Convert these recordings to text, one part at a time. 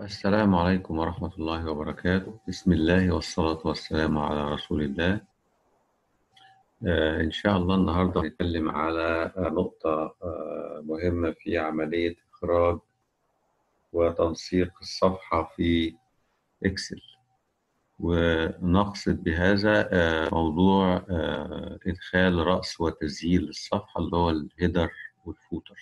السلام عليكم ورحمة الله وبركاته بسم الله والصلاة والسلام على رسول الله آه إن شاء الله النهاردة هنتكلم على نقطة آه مهمة في عملية إخراج وتنسيق الصفحة في إكسل ونقصد بهذا آه موضوع آه إدخال رأس وتسجيل للصفحة اللي هو الهيدر والفوتر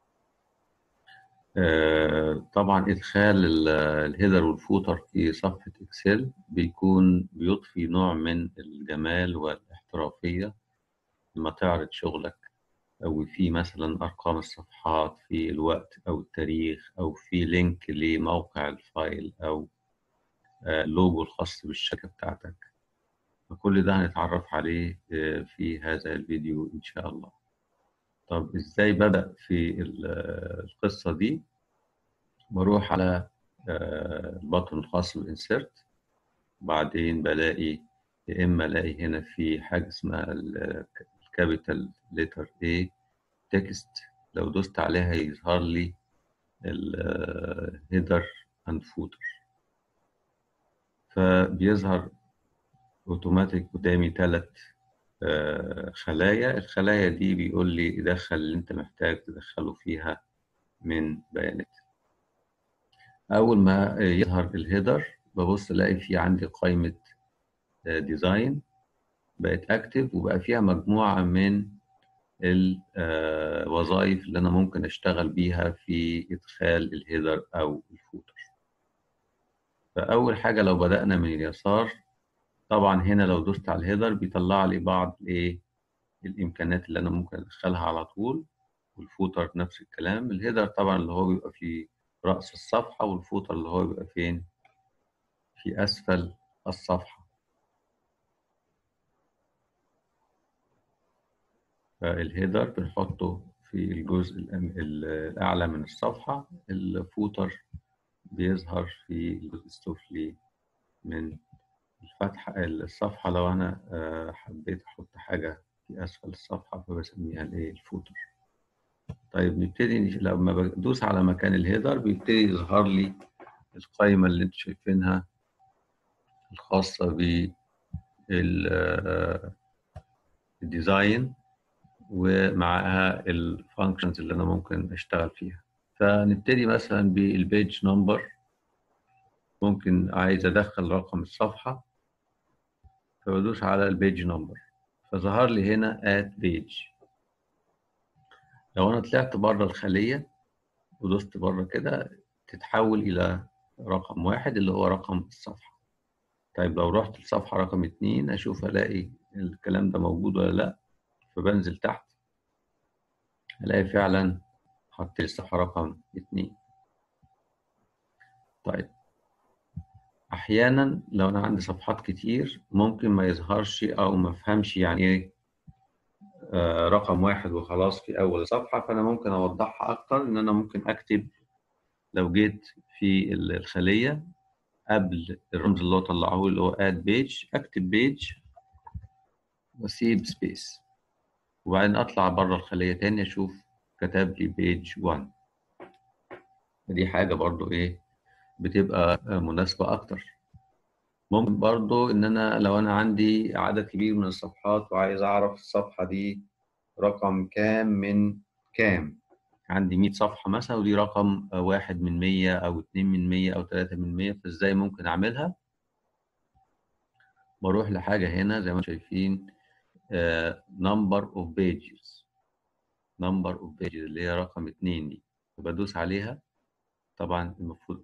آه، طبعا إدخال الهيدر والفوتر في صفحة إكسل بيكون بيضفي نوع من الجمال والاحترافية لما تعرض شغلك أو في مثلا أرقام الصفحات في الوقت أو التاريخ أو في لينك لموقع الفايل أو اللوجو الخاص بالشركة بتاعتك فكل ده هنتعرف عليه في هذا الفيديو إن شاء الله طب ازاي بدأ في القصة دي بروح على البطن الخاص بالانسيرت وبعدين بلاقي يا اما الاقي هنا في حاجة اسمها الكابيتال ليتر A تكست لو دوست عليها يظهر لي الهيدر اند فوتر فبيظهر اوتوماتيك قدامي ثلاث خلايا الخلايا دي بيقول لي دخل اللي انت محتاج تدخله فيها من بيانات اول ما يظهر الهيدر ببص الاقي في عندي قائمة ديزاين بقت اكتف وبقى فيها مجموعة من الوظائف اللي انا ممكن اشتغل بيها في ادخال الهيدر او الفوتر فاول حاجة لو بدأنا من اليسار طبعا هنا لو دوست على الهيدر بيطلع لي بعض ايه الامكانيات اللي انا ممكن ادخلها على طول والفوتر نفس الكلام الهيدر طبعا اللي هو بيبقى في راس الصفحه والفوتر اللي هو بيبقى فين في اسفل الصفحه فالهيدر بنحطه في الجزء الاعلى من الصفحه الفوتر بيظهر في الجزء السفلي من الفتحة الصفحة لو أنا حبيت أحط حاجة في أسفل الصفحة فبسميها الإيه الفوتر. طيب نبتدي لما بدوس على مكان الهيدر بيبتدي يظهر لي القائمة اللي انتوا شايفينها الخاصة بالديزاين ومعها الفانكشنز اللي أنا ممكن أشتغل فيها. فنبتدي مثلا بالبيج نمبر ممكن عايز ادخل رقم الصفحه فبدوس على البيج نمبر فظهر لي هنا اد بيج لو انا طلعت بره الخليه ودوست بره كده تتحول الى رقم واحد اللي هو رقم الصفحه طيب لو رحت لصفحه رقم اتنين اشوف الاقي الكلام ده موجود ولا لا فبنزل تحت الاقي فعلا حط لي الصفحه رقم اتنين طيب احيانا لو انا عندي صفحات كتير ممكن ما يظهرش او ما افهمش يعني ايه آه رقم واحد وخلاص في اول صفحه فانا ممكن اوضحها اكتر ان انا ممكن اكتب لو جيت في الخليه قبل الرمز اللي هو طلعه اللي هو اد بيج اكتب بيج واسيب سبيس وبعدين اطلع بره الخليه تاني اشوف كتب لي بيج 1 دي حاجه برضو ايه بتبقى مناسبة أكتر ممكن برضو إن أنا لو أنا عندي عدد كبير من الصفحات وعايز أعرف الصفحة دي رقم كام من كام عندي 100 صفحة مثلا ودي رقم واحد من 100 أو اتنين من 100 أو تلاتة من 100 فإزاي ممكن أعملها بروح لحاجة هنا زي ما شايفين uh, number of pages number of pages اللي هي رقم اتنين دي بدوس عليها طبعا المفروض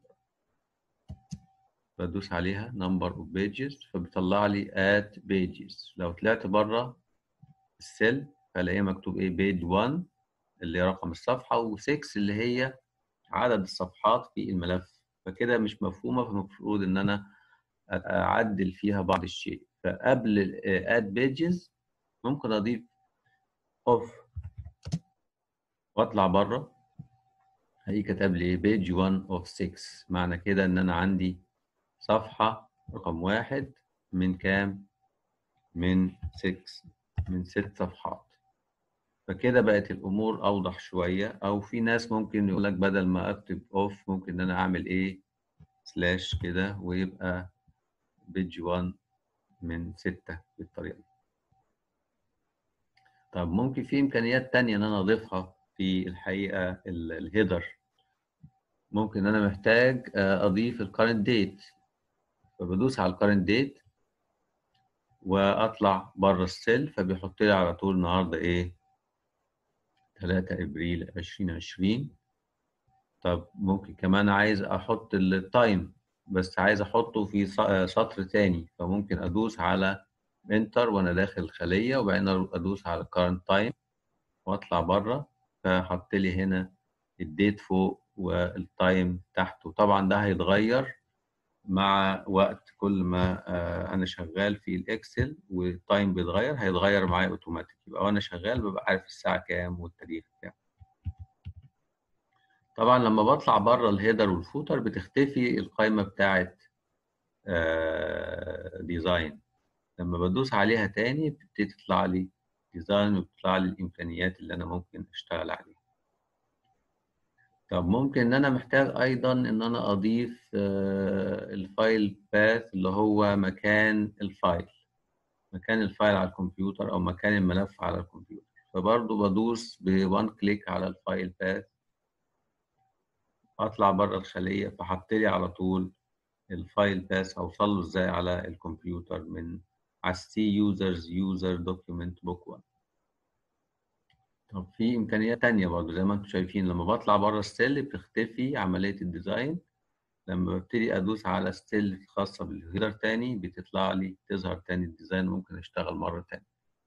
بدوس عليها number of pages فبيطلع لي add pages لو طلعت بره السيل فلاقيه مكتوب ايه page 1 اللي هي رقم الصفحه و6 اللي هي عدد الصفحات في الملف فكده مش مفهومه فالمفروض ان انا اعدل فيها بعض الشيء فقبل add pages ممكن اضيف off واطلع بره هي كتب لي page 1 of 6 معنى كده ان انا عندي صفحة رقم واحد من كام؟ من 6 من ست صفحات فكده بقت الأمور أوضح شوية أو في ناس ممكن يقول لك بدل ما أكتب أوف ممكن إن أنا أعمل إيه؟ سلاش كده ويبقى بيج 1 من 6 بالطريقه دي طب ممكن في امكانيات تانية ان انا اضيفها في الحقيقه الهيدر ممكن انا محتاج اضيف الكارنت ديت فبدوس على الكارنت ديت واطلع بره السيل فبيحط لي على طول النهارده ايه 3 ابريل 2020 طب ممكن كمان عايز احط التايم بس عايز احطه في سطر تاني فممكن ادوس على انتر وانا داخل الخليه وبعدين ادوس على current تايم واطلع بره فحط لي هنا الديت فوق والتايم تحته طبعا ده هيتغير مع وقت كل ما انا شغال في الاكسل والتايم بيتغير هيتغير معايا اوتوماتيك يبقى وانا شغال ببقى عارف الساعه كام والتاريخ كام طبعا لما بطلع بره الهيدر والفوتر بتختفي القائمه بتاعه ديزاين لما بدوس عليها تاني بتبتدي تطلع لي ديزاين وبتطلع لي الامكانيات اللي انا ممكن اشتغل عليها طب ممكن ان انا محتاج ايضا ان انا اضيف الفايل باث اللي هو مكان الفايل مكان الفايل على الكمبيوتر او مكان الملف على الكمبيوتر فبرضه بدوس بوان كليك على الفايل باث اطلع بره الخليه فحط لي على طول الفايل باث اوصل له ازاي على الكمبيوتر من على السي يوزرز يوزر دوكيومنت بوك 1 طب في امكانيات تانية برضه زي ما انتم شايفين لما بطلع بره السيل بتختفي عمليه الديزاين لما ببتدي ادوس على السيل الخاصه بالهيدر تاني بتطلع لي تظهر تاني الديزاين ممكن اشتغل مره تاني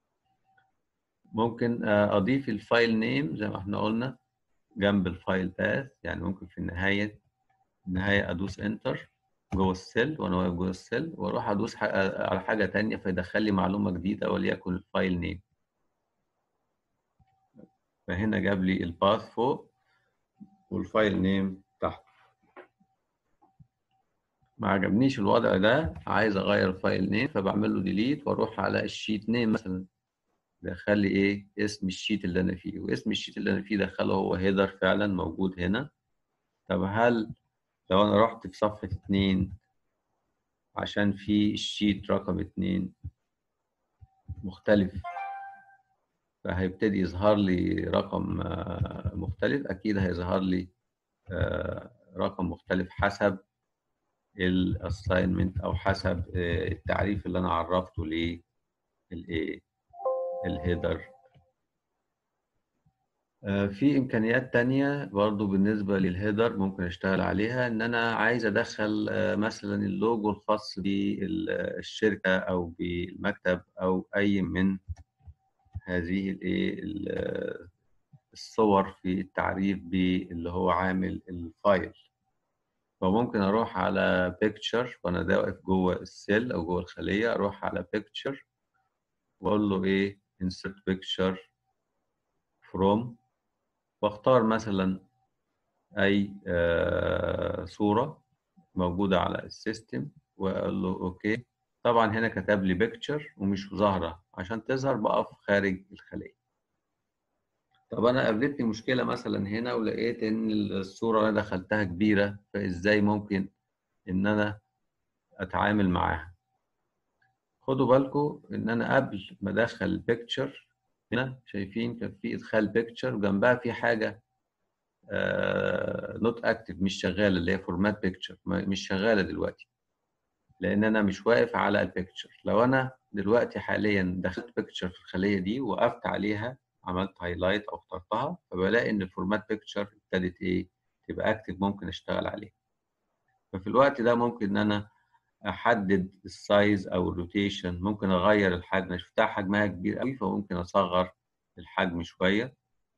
ممكن اضيف الفايل نيم زي ما احنا قلنا جنب الفايل باث يعني ممكن في النهايه النهايه ادوس انتر جوه السيل وانا واقف جوه السيل واروح ادوس على حاجه تانية فيدخل لي معلومه جديده وليكن الفايل نيم فهنا جاب لي الباث فوق والفايل نيم تحت ما عجبنيش الوضع ده عايز اغير الفايل نيم فبعمل له ديليت واروح على الشيت نيم مثلا دخل لي ايه اسم الشيت اللي انا فيه واسم الشيت اللي انا فيه دخله هو هيدر فعلا موجود هنا طب هل لو انا رحت في صفحة اتنين عشان في الشيت رقم اتنين مختلف فهيبتدي يظهر لي رقم مختلف اكيد هيظهر لي رقم مختلف حسب الاساينمنت او حسب التعريف اللي انا عرفته للايه الهيدر في امكانيات تانية برضو بالنسبة للهيدر ممكن اشتغل عليها ان انا عايز ادخل مثلا اللوجو الخاص بالشركة او بالمكتب او اي من هذه الايه الصور في التعريف باللي هو عامل الفايل فممكن اروح على بيكتشر وانا واقف جوه السيل او جوه الخلية اروح على بيكتشر واقول له ايه insert picture from واختار مثلا اي آه صورة موجودة على السيستم واقول له اوكي طبعا هنا كتب لي بيكتشر ومش ظاهرة عشان تظهر بقف خارج الخلية طب انا قابلتني مشكلة مثلا هنا ولقيت ان الصورة اللي انا دخلتها كبيرة فازاي ممكن ان انا اتعامل معاها خدوا بالكم ان انا قبل ما ادخل البيكتشر هنا شايفين كان في ادخال بيكتشر وجنبها في حاجه نوت اكتف مش شغاله اللي هي فورمات بيكتشر مش شغاله دلوقتي لان انا مش واقف على البيكتشر لو انا دلوقتي حاليا دخلت بيكتشر في الخليه دي وقفت عليها عملت هايلايت او اخترتها فبلاقي ان الفورمات بيكتشر ابتدت ايه تبقى اكتف ممكن اشتغل عليها ففي الوقت ده ممكن ان انا احدد السايز او الروتيشن ممكن اغير الحجم انا شفتها حجمها كبير قوي فممكن اصغر الحجم شويه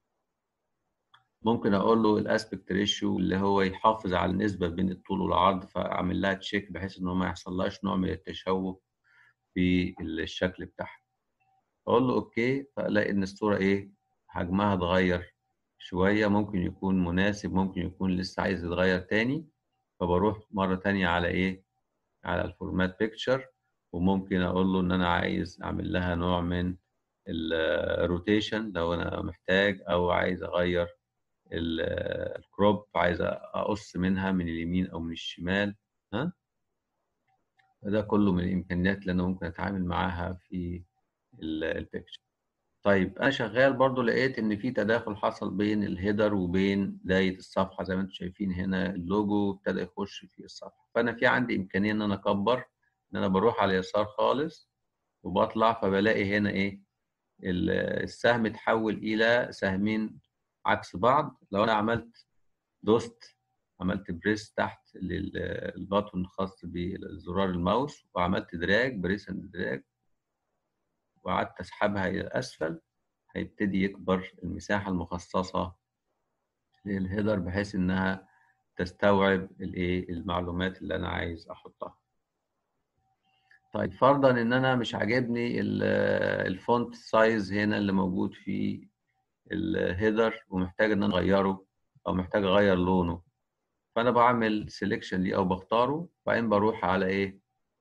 ممكن اقول له الاسبكت ريشيو اللي هو يحافظ على النسبه بين الطول والعرض فاعمل لها تشيك بحيث ان هو ما يحصلهاش نوع من التشوه في الشكل بتاعها اقول له اوكي فالاقي ان الصوره ايه حجمها اتغير شويه ممكن يكون مناسب ممكن يكون لسه عايز يتغير تاني فبروح مره تانية على ايه على الفورمات بيكتشر وممكن اقول له ان انا عايز اعمل لها نوع من الروتيشن لو انا محتاج او عايز اغير الكروب عايز اقص منها من اليمين او من الشمال ها ده كله من الامكانيات اللي انا ممكن اتعامل معاها في البيكتشر طيب انا شغال برضو لقيت ان في تداخل حصل بين الهيدر وبين بدايه الصفحه زي ما انتم شايفين هنا اللوجو ابتدى يخش في الصفحه فانا في عندي امكانيه ان انا اكبر ان انا بروح على اليسار خالص وبطلع فبلاقي هنا ايه السهم اتحول الى سهمين عكس بعض لو انا عملت دوست عملت بريس تحت للباتون الخاص بزرار الماوس وعملت دراج بريس اند دراج وقعدت اسحبها الى اسفل هيبتدي يكبر المساحه المخصصه للهيدر بحيث انها تستوعب الايه المعلومات اللي انا عايز احطها طيب فرضا ان انا مش عاجبني الفونت سايز هنا اللي موجود في الهيدر ومحتاج ان انا اغيره او محتاج اغير لونه فانا بعمل سيلكشن ليه او بختاره وبعدين بروح على ايه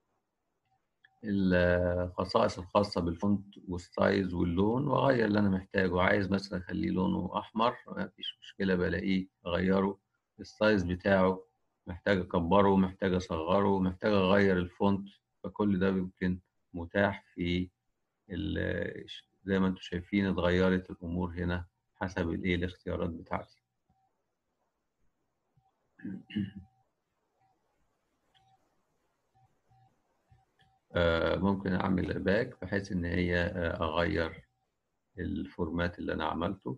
الخصائص الخاصه بالفونت والسايز واللون واغير اللي انا محتاجه عايز مثلا اخليه لونه احمر مفيش مشكله بلاقيه اغيره السايز بتاعه محتاج اكبره محتاج اصغره محتاج اغير الفونت فكل ده يمكن متاح في زي ما انتم شايفين اتغيرت الامور هنا حسب الايه الاختيارات بتاعتي ممكن اعمل باك بحيث ان هي اغير الفورمات اللي انا عملته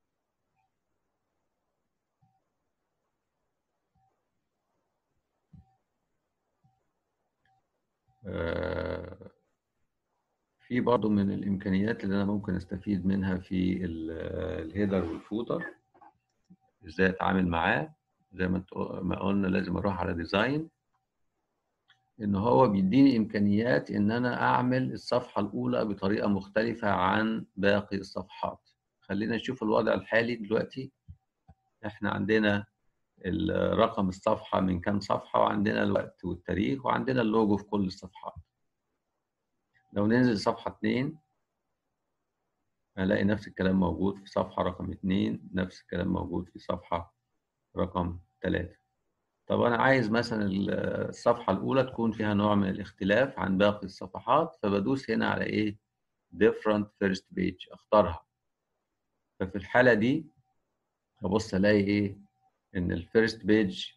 في برضه من الامكانيات اللي انا ممكن استفيد منها في الهيدر والفوتر ازاي اتعامل معاه زي ما ما قلنا لازم اروح على ديزاين ان هو بيديني امكانيات ان انا اعمل الصفحه الاولى بطريقه مختلفه عن باقي الصفحات خلينا نشوف الوضع الحالي دلوقتي احنا عندنا رقم الصفحه من كام صفحه وعندنا الوقت والتاريخ وعندنا اللوجو في كل الصفحات لو ننزل صفحه 2 هلاقي نفس الكلام موجود في صفحه رقم 2 نفس الكلام موجود في صفحه رقم 3 طب انا عايز مثلا الصفحه الاولى تكون فيها نوع من الاختلاف عن باقي الصفحات فبدوس هنا على ايه different first page اختارها ففي الحاله دي هبص الاقي ايه ان الفيرست بيج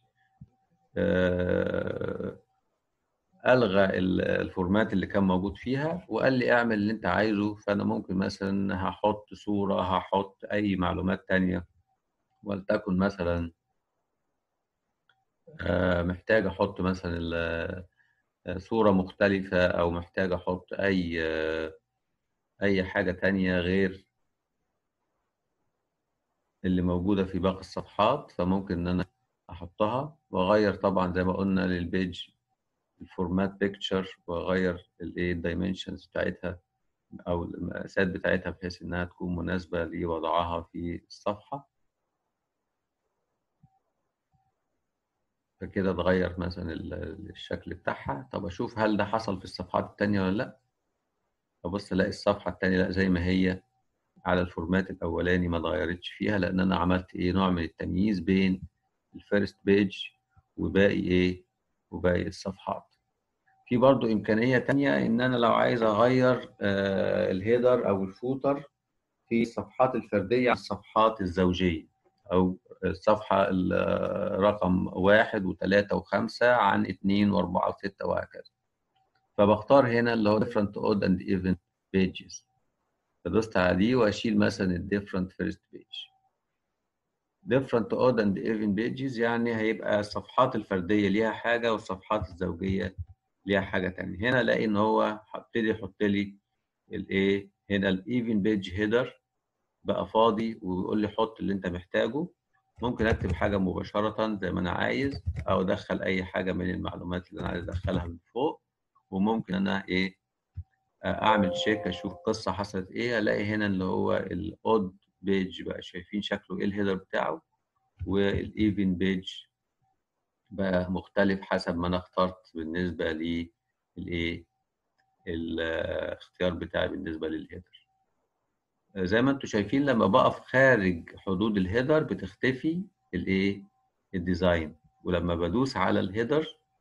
الغى الفورمات اللي كان موجود فيها وقال لي اعمل اللي انت عايزه فانا ممكن مثلا هحط صوره هحط اي معلومات تانية ولتكن مثلا محتاج احط مثلا صورة مختلفة او محتاج احط اي اي حاجة تانية غير اللي موجودة في باقي الصفحات فممكن ان انا احطها واغير طبعا زي ما قلنا للبيج الفورمات بيكتشر واغير الايه الدايمنشنز بتاعتها او المقاسات بتاعتها بحيث انها تكون مناسبة لوضعها في الصفحة فكده اتغير مثلا الشكل بتاعها طب اشوف هل ده حصل في الصفحات التانية ولا لا ابص الاقي الصفحة التانية لا زي ما هي على الفورمات الاولاني ما اتغيرتش فيها لان انا عملت ايه نوع من التمييز بين الفيرست بيج وباقي ايه وباقي الصفحات في برضو امكانية تانية ان انا لو عايز اغير آه الهيدر او الفوتر في الصفحات الفردية عن الصفحات الزوجية او الصفحة رقم واحد وثلاثة وخمسة عن اثنين واربعة وستة وهكذا فبختار هنا اللي هو different odd and even pages فدوست على دي واشيل مثلا ال different first page different odd and even pages يعني هيبقى الصفحات الفردية ليها حاجة والصفحات الزوجية ليها حاجة تانية هنا الاقي ان هو هبتدي يحط لي الايه هنا الايفن بيج هيدر بقى فاضي ويقول لي حط اللي انت محتاجه ممكن اكتب حاجه مباشره زي ما انا عايز او ادخل اي حاجه من المعلومات اللي انا عايز ادخلها من فوق وممكن انا ايه اعمل تشيك اشوف قصه حصلت ايه الاقي هنا اللي هو الاود بيج بقى شايفين شكله ايه الهيدر بتاعه والايفن بيج بقى مختلف حسب ما انا اخترت بالنسبه للايه الاختيار بتاعي بالنسبه للهيدر زي ما انتم شايفين لما بقف خارج حدود الهيدر بتختفي الايه الديزاين ولما بدوس على الهيدر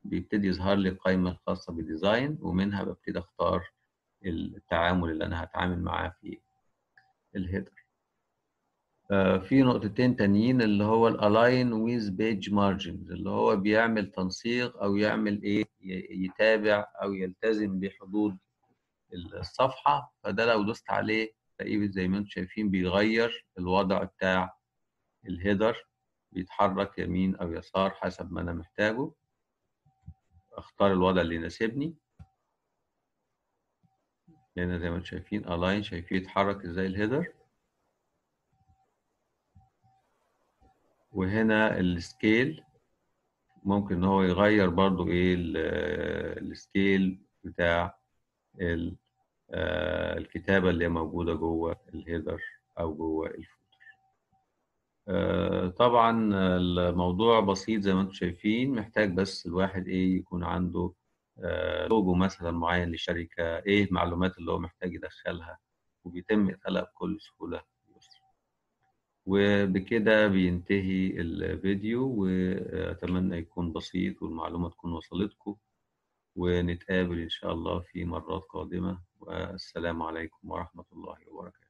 بيبتدي يظهر لي القائمة الخاصة بالديزاين ومنها ببتدي اختار التعامل اللي انا هتعامل معاه في الهيدر في نقطتين تانيين اللي هو الالاين ويز بيج مارجنز اللي هو بيعمل تنسيق او يعمل ايه يتابع او يلتزم بحدود الصفحه فده لو دوست عليه تلاقيه زي ما انتم شايفين بيغير الوضع بتاع الهيدر بيتحرك يمين او يسار حسب ما انا محتاجه اختار الوضع اللي يناسبني هنا زي ما انتم شايفين الاين شايفين يتحرك ازاي الهيدر وهنا السكيل ممكن ان هو يغير برضو ايه السكيل بتاع الكتابة اللي موجودة جوه الهيدر او جوه الفوتر طبعا الموضوع بسيط زي ما انتم شايفين محتاج بس الواحد ايه يكون عنده لوجو مثلا معين للشركة ايه المعلومات اللي هو محتاج يدخلها وبيتم ادخالها بكل سهولة وبكده بينتهي الفيديو وأتمنى يكون بسيط والمعلومة تكون وصلتكم ونتقابل إن شاء الله في مرات قادمة والسلام عليكم ورحمة الله وبركاته